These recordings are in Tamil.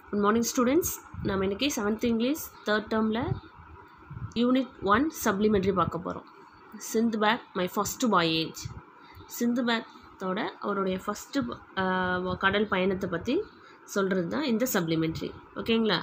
குட் மார்னிங் ஸ்டூடெண்ட்ஸ் நம்ம இன்றைக்கி செவன்த் இங்கிலீஷ் தேர்ட் டேர்மில் யூனிட் ஒன் சப்ளிமெண்ட்ரி பார்க்க போகிறோம் Sindbad my first voyage சிந்து பேக்கோட அவருடைய ஃபஸ்ட்டு கடல் பயணத்தை பற்றி சொல்கிறது தான் இந்த சப்ளிமெண்ட்ரி ஓகேங்களா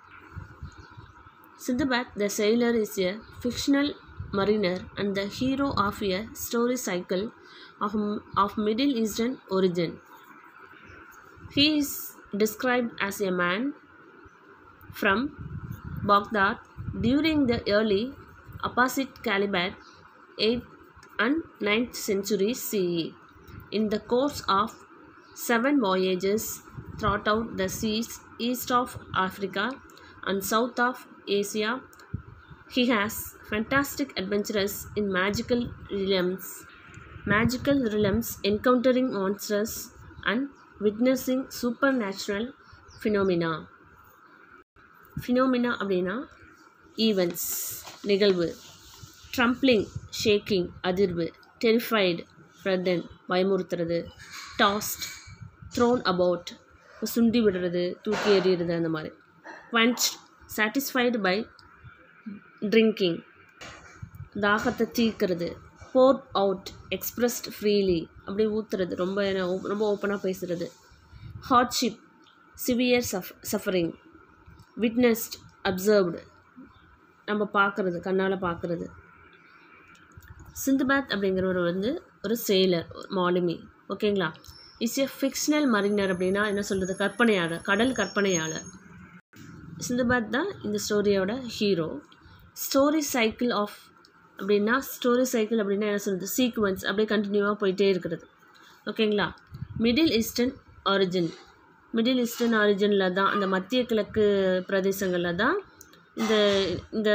Sindbad the sailor is a fictional mariner and the hero of a story cycle of, of Middle Eastern origin. He is described as a man from Baghdad during the early Abbasid Caliphate 8th and 9th centuries CE. In the course of seven voyages throughout the seas east of Africa and south of Asia, he has fantastic adventures in magical realms, magical realms encountering monsters and witnessing supernatural phenomena. Phenomena அப்படின்னா ஈவெண்ட்ஸ் நிகழ்வு ட்ரம்ப்ளிங் ஷேக்கிங் அதிர்வு டெரிஃபைடு ஃப்ரெட்டன் பயமுறுத்துறது டாஸ்ட் த்ரோன் அபவுட் சுண்டி விடுறது தூக்கி எறிகிறது அந்த மாதிரி quenched satisfied by ட்ரிங்கிங் தாகத்தை தீர்க்கிறது போர் அவுட் எக்ஸ்பிரஸ்ட் ஃப்ரீலி அப்படி ஊற்றுறது ரொம்ப என்ன- ரொம்ப ஓப்பனாக பேசுகிறது ஹார்ட்ஷிப் சிவியர் சஃப் சஃபரிங் விட்னஸ்ட் அப்சர்வ்டு நம்ம பார்க்குறது கண்ணால் பார்க்குறது சிந்துபாத் அப்படிங்கிறவர் வந்து ஒரு செயலர் மாலுமி ஓகேங்களா இஸ் எ ஃபிக்ஷனல் மரினர் அப்படின்னா என்ன சொல்கிறது கற்பனையாளர் கடல் கற்பனையாளர் சிந்துபாத் தான் இந்த ஸ்டோரியோட ஹீரோ ஸ்டோரி சைக்கிள் ஆஃப் அப்படின்னா ஸ்டோரி சைக்கிள் அப்படின்னா என்ன சொல்கிறது சீக்வன்ஸ் அப்படியே கண்டினியூவாக போயிட்டே இருக்கிறது ஓகேங்களா middle eastern origin middle eastern ஆரிஜினில் தான் அந்த மத்திய கிழக்கு பிரதேசங்களில் தான் இந்த இந்த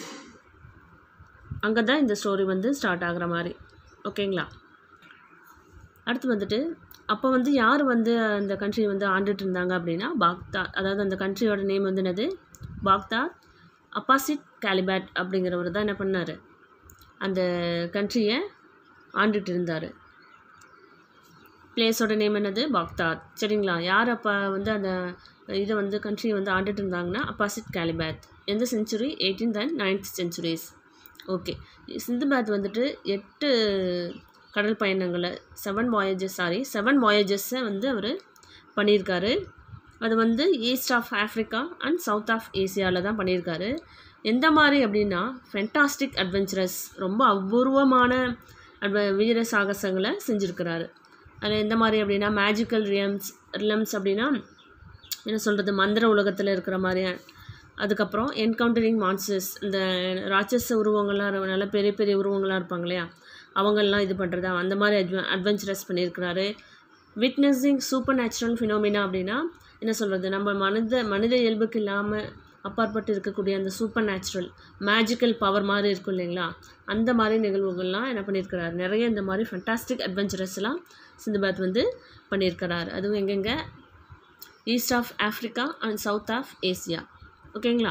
அங்கே தான் இந்த ஸ்டோரி வந்து ஸ்டார்ட் ஆகுற மாதிரி ஓகேங்களா அடுத்து வந்துட்டு அப்போ வந்து யார் வந்து அந்த கண்ட்ரி வந்து ஆண்டுட்டு இருந்தாங்க அப்படின்னா பாக்தாத் அதாவது அந்த கண்ட்ரியோட நேம் வந்து என்னது பாக்தாத் அப்பாசிட் காலிபேட் அப்படிங்கிறவர் தான் என்ன பண்ணார் அந்த கண்ட்ரியை ஆண்டுட்டு இருந்தார் பிளேஸோட நேம் என்னது பாக்தாத் சரிங்களா யார் அப்போ வந்து அந்த இதை வந்து கண்ட்ரியை வந்து ஆண்டுட்டு இருந்தாங்கன்னா அப்பாசிட் காலிபேத் எந்த century eighteenth and ninth centuries okay Sindbad வந்துட்டு எட்டு கடல் பயணங்களை செவன் வாயேஜஸ் சாரி செவன் வாயேஜஸை வந்து அவர் பண்ணியிருக்காரு அது வந்து east of Africa and south of ஏசியாவில் தான் பண்ணியிருக்காரு எந்த மாதிரி அப்படின்னா ஃபென்டாஸ்டிக் அட்வென்ச்சரஸ் ரொம்ப அபூர்வமான அட்வ வீர சாகசங்களை செஞ்சுருக்கிறாரு அதில் எந்த மாதிரி அப்படின்னா மேஜிக்கல் ரியம்ஸ் ரிலம்ஸ் அப்படின்னா என்ன சொல்கிறது மந்திர உலகத்தில் இருக்கிற மாதிரி அதுக்கப்புறம் என்கவுண்டரிங் மான்ஸ்டர்ஸ் இந்த ராட்சச உருவங்கள்லாம் இரு- நல்ல பெரிய பெரிய உருவங்கள்லாம் இருப்பாங்க இல்லையா அவங்கெல்லாம் இது பண்ணுறது அந்த மாதிரி அட்வ அட்வென்ச்சரஸ் பண்ணியிருக்கிறாரு விட்னஸிங் சூப்பர் நேச்சுரல் ஃபினோமினா அப்படின்னா என்ன சொல்கிறது நம்ம மனித மனித இயல்புக்கு இல்லாமல் அப்பாற்பட்டு இருக்கக்கூடிய அந்த சூப்பர் நேச்சுரல் மேஜிக்கல் பவர் மாதிரி இருக்கும் இல்லைங்களா அந்த மாதிரி நிகழ்வுகள்லாம் என்ன பண்ணியிருக்கிறாரு நிறைய இந்த மாதிரி ஃபண்டாஸ்டிக் அட்வென்ச்சரஸ்லாம் சிந்துபாத் வந்து பண்ணியிருக்கிறாரு அதுவும் எங்கெங்க east of Africa and south of Asia ஓகேங்களா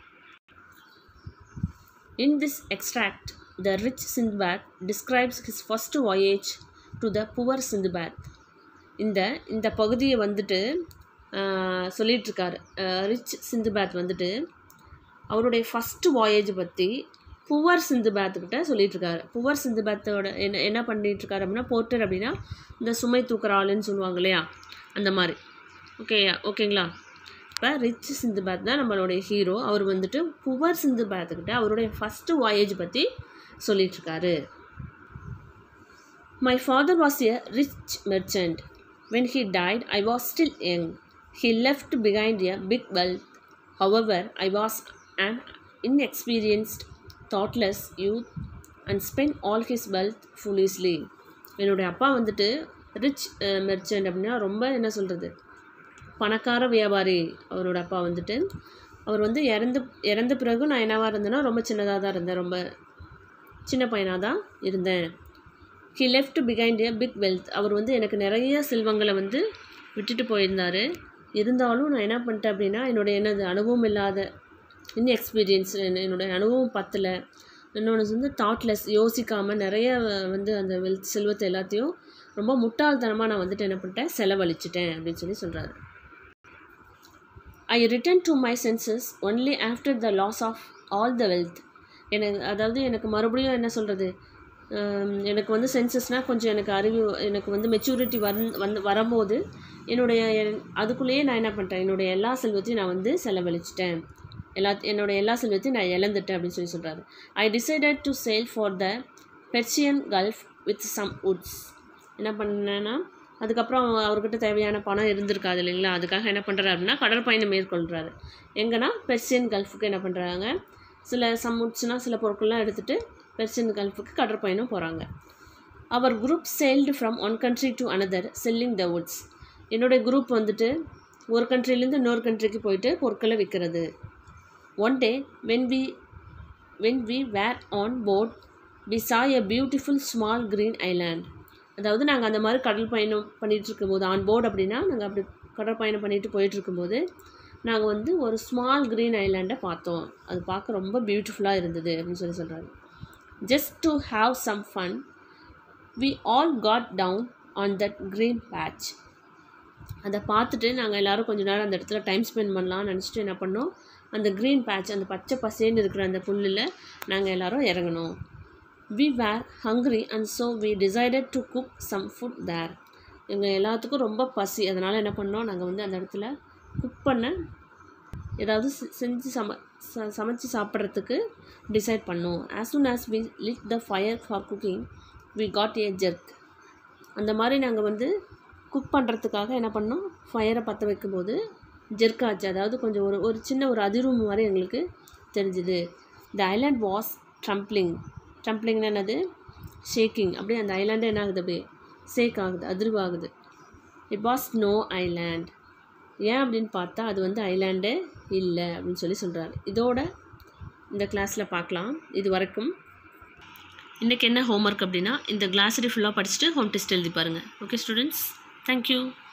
In this extract, the rich Sindbad describes his first voyage to the poor Sindbad. இந்த இந்த பகுதியை வந்துட்டு ஆஹ், சொல்லிட்டு இருக்காரு ரிச் சிந்துபாத் வந்துட்டு அவருடைய ஃபஸ்ட்டு வாயேஜ் பற்றி புவர் சிந்துபாத்துக்கிட்ட சொல்லிட்டு இருக்காரு புவர் சிந்துபாத்தோட என்ன என்ன பண்ணிட்டு இருக்காரு அப்படின்னா போர்ட்டர் அப்படின்னா இந்த சுமை தூக்குற ஆளுன்னு சொல்லுவாங்க இல்லையா அந்த மாதிரி ஓகே ஓகேங்களா இப்போ ரிச் சிந்துபாத் தான் நம்மளுடைய ஹீரோ அவர் வந்துட்டு புவர் சிந்துபாத்துக்கிட்ட அவருடைய ஃபஸ்ட்டு வாயேஜ் பற்றி சொல்லிட்டுருக்காரு My father was a rich merchant. When he died, I was still young. He left behind a big wealth. However, I was an inexperienced, thoughtless youth and spent all his wealth foolishly. என்னுடைய அப்பா வந்துட்டு ரிச் மெர்ச்சன்ட் அப்படின்னா ரொம்ப என்ன சொல்கிறது பணக்கார வியாபாரி அவரோட அப்பா வந்துட்டு அவர் வந்து இறந்து இறந்த பிறகு நான் என்னவா இருந்தேன்னா ரொம்ப சின்னதாக தான் இருந்தேன் ரொம்ப சின்ன பையனாக தான் இருந்தேன் he left behind a big wealth அவர் வந்து எனக்கு நிறைய செல்வங்களை வந்து விட்டுட்டு போயிருந்தார் இருந்தாலும் நான் என்ன பண்ணிட்டேன் அப்படின்னா என்னுடைய என்னது அனுபவம் இல்லாத இன்னும் எக்ஸ்பீரியன்ஸ் என்னுடைய அனுபவம் பத்தலை இன்னொன்று வந்து தாட்லெஸ் யோசிக்காமல் நிறைய வந்து அந்த வெல்த் செல்வத்தை எல்லாத்தையும் ரொம்ப முட்டாள்தனமாக நான் வந்துட்டு என்ன பண்ணிட்டேன் செலவழிச்சிட்டேன் அப்படின்னு சொல்லி சொல்கிறாரு I return to my senses only after the loss of all the wealth எனக்கு அதாவது எனக்கு மறுபடியும் என்ன சொல்கிறது எனக்கு வந்து சென்சஸ்னால் கொஞ்சம் எனக்கு அறிவு எனக்கு வந்து மெச்சூரிட்டி வந் வந்து வரும்போது என்னுடைய என்- அதுக்குள்ளேயே நான் என்ன பண்ணிட்டேன் என்னுடைய எல்லா செல்வத்தையும் நான் வந்து செலவழிச்சிட்டேன் எல்லா என்னோட எல்லா செல்வத்தையும் நான் இழந்துட்டேன் அப்படின்னு சொல்லி சொல்கிறாரு I decided to sail for the Persian Gulf with some woods என்ன பண்ணேன்னா அதுக்கப்புறம் அவர்கிட்ட தேவையான பணம் இருந்திருக்காது இல்லைங்களா அதுக்காக என்ன பண்ணுறாரு அப்படின்னா கடற்பயணம் மேற்கொள்கிறாரு எங்கன்னா பெர்சியன் கல்ஃபுக்கு என்ன பண்ணுறாங்க சில சம்முட்ஸ்னால் சில பொருட்கள்லாம் எடுத்துகிட்டு பெர்சியன் கல்ஃபுக்கு கடற்பயணம் போகிறாங்க அவர் group sailed from one country to another selling the woods என்னுடைய குரூப் வந்துட்டு ஒரு கண்ட்ரிலேருந்து இன்னொரு கண்ட்ரிக்கு போயிட்டு பொருட்களை விற்கிறது one day when we when we were on board we saw a beautiful small green island அதாவது நாங்கள் அந்த மாதிரி கடல் பயணம் பண்ணிகிட்டு இருக்கும்போது ஆன் போர்டு அப்படின்னா நாங்கள் அப்படி கடல் பயணம் பண்ணிட்டு போயிட்டு இருக்கும்போது நாங்கள் வந்து ஒரு ஸ்மால் green ஐலாண்டை பார்த்தோம் அது பார்க்க ரொம்ப பியூட்டிஃபுல்லாக இருந்தது அப்படின்னு சொல்லி சொல்கிறாரு just to have some fun we all got down on that green patch அதை பார்த்துட்டு நாங்கள் எல்லாரும் கொஞ்ச நேரம் அந்த இடத்துல டைம் ஸ்பெண்ட் பண்ணலாம்னு நினச்சிட்டு என்ன பண்ணோம் அந்த க்ரீன் பேட்ச் அந்த பச்சை பசேன்னு இருக்கிற அந்த புல்லில் நாங்கள் எல்லாரும் இறங்கணும் we were hungry and so we decided to cook some food there எங்கள் எல்லாத்துக்கும் ரொம்ப பசி அதனால் என்ன பண்ணோம் நாங்கள் வந்து அந்த இடத்துல குக் பண்ண ஏதாவது செ- செஞ்சு சம ச சமைச்சு சாப்பிட்றதுக்கு டிசைட் பண்ணோம் as soon as we lit the fire for cooking we got a jerk அந்த மாதிரி நாங்கள் வந்து குக் பண்ணுறதுக்காக என்ன பண்ணோம் ஃபயரை பற்ற வைக்கும்போது ஜெர்க் ஆச்சு அதாவது கொஞ்சம் ஒரு ஒரு சின்ன ஒரு அதிர்வு மாதிரி எங்களுக்கு தெரிஞ்சுது த ஐலாண்ட் வாஸ் ட்ரம்ப்ளிங் ட்ரம்ப்ளிங்னா என்னது ஷேக்கிங் அப்படியே அந்த ஐலாண்டே என்ன ஆகுது அப்படியே ஷேக் ஆகுது அதிர்வாகுது இட் வாஸ் நோ ஐலாண்ட் ஏன் அப்படின்னு பார்த்தா அது வந்து ஐலாண்டே இல்லை அப்படின்னு சொல்லி சொல்கிறாரு இதோட இந்த கிளாஸில் பார்க்கலாம் இது வரைக்கும் இன்றைக்கி என்ன ஹோம்ஒர்க் அப்படின்னா இந்த கிளாஸரி ஃபுல்லாக படிச்சுட்டு ஹோம் டெஸ்ட் எழுதி பாருங்கள் ஓகே ஸ்டூடெண்ட்ஸ் தேங்க்யூ